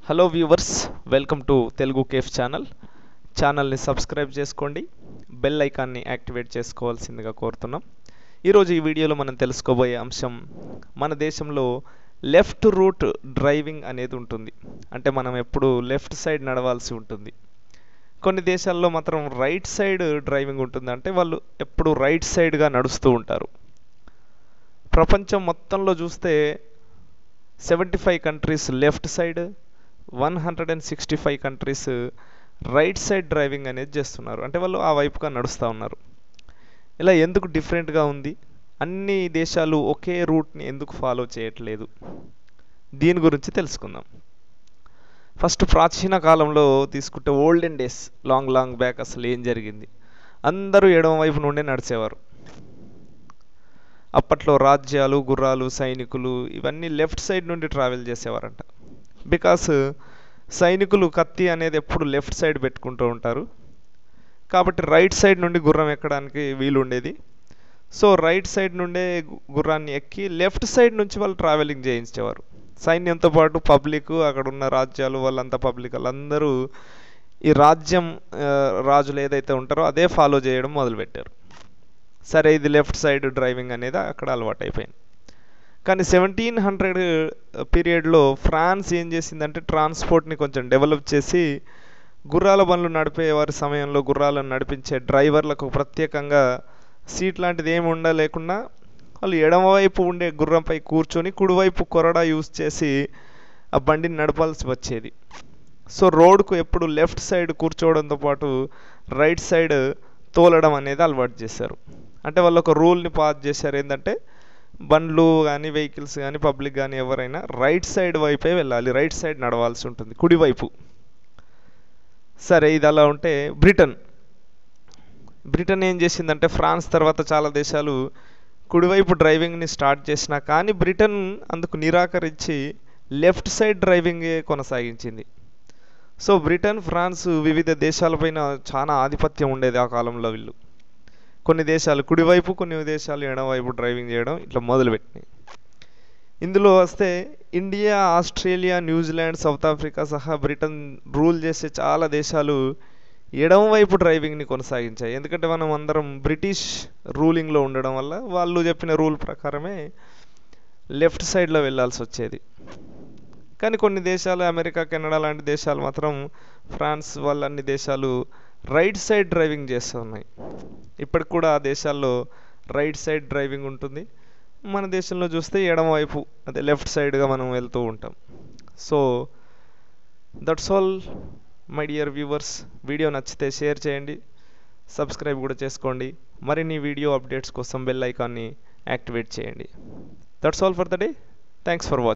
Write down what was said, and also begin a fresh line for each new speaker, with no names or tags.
hello viewers welcome to Telugu cafe channel ఛానల్ని subscribe చేసుకోండి bell ఐకాన్ని యాక్టివేట్ చేసుకోవాల్సిందిగా కోరుతున్నాం ఈరోజు ఈ వీడియోలో మనం తెలుసుకోబోయే అంశం మన దేశంలో లెఫ్ట్ రూట్ డ్రైవింగ్ అనేది ఉంటుంది అంటే మనం ఎప్పుడు లెఫ్ట్ సైడ్ నడవాల్సి ఉంటుంది కొన్ని దేశాల్లో మాత్రం రైట్ సైడ్ డ్రైవింగ్ ఉంటుంది అంటే వాళ్ళు ఎప్పుడు రైట్ సైడ్గా నడుస్తూ ఉంటారు ప్రపంచం మొత్తంలో చూస్తే seventy five countries left side one hundred and sixty five countries right side driving అనేది చేస్తున్నారు అంటే వాళ్ళు ఆ వైపుగా నడుస్తూ ఉన్నారు ఇలా ఎందుకు డిఫరెంట్గా ఉంది అన్ని దేశాలు ఒకే రూట్ని ఎందుకు ఫాలో చేయట్లేదు దీని గురించి తెలుసుకుందాం ఫస్ట్ ప్రాచీన కాలంలో తీసుకుంటే olden days long long back అసలు ఏం జరిగింది అందరూ ఎడమ వైపు నుండే నడిచేవారు అప్పట్లో రాజ్యాలు గుర్రాలు సైనికులు ఇవన్నీ లెఫ్ట్ సైడ్ నుండి ట్రావెల్ చేసేవారంట బికాస్ సైనికులు కత్తి అనేది ఎప్పుడు లెఫ్ట్ సైడ్ పెట్టుకుంటూ ఉంటారు కాబట్టి రైట్ సైడ్ నుండి గుర్రం ఎక్కడానికి వీలు ఉండేది సో రైట్ సైడ్ నుండే గుర్రాన్ని ఎక్కి లెఫ్ట్ సైడ్ నుంచి వాళ్ళు ట్రావెలింగ్ చేయించేవారు సైన్యంతో పాటు పబ్లిక్ అక్కడ ఉన్న రాజ్యాలు వాళ్ళంతా పబ్లిక్ వాళ్ళందరూ ఈ రాజ్యం రాజులు ఏదైతే ఉంటారో అదే ఫాలో చేయడం మొదలుపెట్టారు సరే ఇది లెఫ్ట్ సైడ్ డ్రైవింగ్ అనేది అక్కడ అలవాటు అయిపోయింది కానీ సెవెంటీన్ హండ్రెడ్ పీరియడ్లో ఫ్రాన్స్ ఏం చేసిందంటే ట్రాన్స్పోర్ట్ని కొంచెం డెవలప్ చేసి గుర్రాల బండ్లు నడిపే వారి సమయంలో గుర్రాలను నడిపించే డ్రైవర్లకు ప్రత్యేకంగా సీట్ లాంటిది ఏమి ఉండలేకుండా వాళ్ళు ఎడమవైపు ఉండే గుర్రంపై కూర్చొని కుడివైపు కొరడా యూజ్ చేసి ఆ బండిని నడపాల్సి వచ్చేది సో రోడ్కు ఎప్పుడు లెఫ్ట్ సైడ్ కూర్చోవడంతో పాటు రైట్ సైడ్ తోలడం అనేది అలవాటు చేశారు అంటే వాళ్ళు ఒక రూల్ని పాస్ చేశారు ఏంటంటే బండ్లు కానీ వెహికల్స్ కానీ పబ్లిక్ కానీ ఎవరైనా రైట్ సైడ్ వైపే వెళ్ళాలి రైట్ సైడ్ నడవాల్సి ఉంటుంది కుడివైపు సరే ఇది అలా ఉంటే బ్రిటన్ బ్రిటన్ ఏం చేసిందంటే ఫ్రాన్స్ తర్వాత చాలా దేశాలు కుడివైపు డ్రైవింగ్ని స్టార్ట్ చేసినా కానీ బ్రిటన్ అందుకు నిరాకరించి లెఫ్ట్ సైడ్ డ్రైవింగే కొనసాగించింది సో బ్రిటన్ ఫ్రాన్స్ వివిధ దేశాలపైన చాలా ఆధిపత్యం ఉండేది ఆ కాలంలో వీళ్ళు కొన్ని దేశాలు కుడివైపు కొన్ని దేశాలు ఎడమవైపు డ్రైవింగ్ చేయడం ఇట్లా మొదలుపెట్టినాయి ఇందులో వస్తే India Australia New Zealand South Africa సహా బ్రిటన్ రూల్ చేసే చాలా దేశాలు ఎడమవైపు డ్రైవింగ్ని కొనసాగించాయి ఎందుకంటే మనం అందరం బ్రిటిష్ రూలింగ్లో ఉండడం వల్ల వాళ్ళు చెప్పిన రూల్ ప్రకారమే లెఫ్ట్ సైడ్లో వెళ్ళాల్సి వచ్చేది కానీ కొన్ని దేశాలు అమెరికా కెనడా లాంటి దేశాలు మాత్రం ఫ్రాన్స్ వాళ్ళ అన్ని దేశాలు రైట్ సైడ్ డ్రైవింగ్ చేస్తూ ఉన్నాయి ఇప్పటికి కూడా ఆ దేశాల్లో రైట్ సైడ్ డ్రైవింగ్ ఉంటుంది మన దేశంలో చూస్తే ఎడమ వైపు అదే లెఫ్ట్ సైడ్గా మనం వెళ్తూ ఉంటాం so that's all my dear viewers video నచ్చితే షేర్ చేయండి సబ్స్క్రైబ్ కూడా చేసుకోండి మరిన్ని వీడియో అప్డేట్స్ కోసం బెల్ ఐకాన్ని యాక్టివేట్ చేయండి that's all for the day thanks for watching